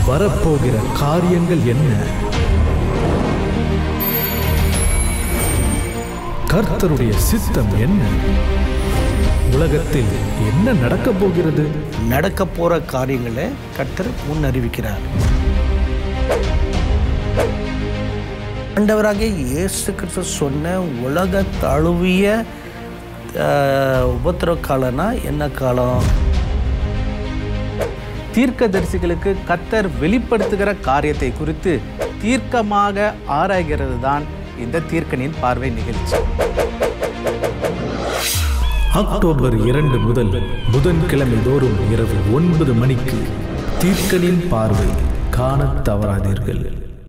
வரப்போகிற காரியங்கள் என்ன கர்த்தருடைய சித்தம் என்ன உலகத்தில் என்ன நடக்கப் போகிறது நடக்க போற காரியங்களை கர்த்தர் முன் அறிவிக்கிறார் ஆண்டவராக இயேசு கிறிஸ்து சொன்ன உலக தழுவிய ஆஹ், உபத்திரவ காலம்னா என்ன காலம் தீர்க்கதரிசிகளுக்கு கத்தர் வெளிப்படுத்துகிற காரியத்தை குறித்து தீர்க்கமாக ஆராய்கிறது தான் இந்த தீர்க்கனின் பார்வை நிகழ்ச்சி அக்டோபர் இரண்டு முதல் புதன்கிழமை தோறும் இரவு ஒன்பது மணிக்கு தீர்க்கனின் பார்வை காணத் தவறாதீர்கள்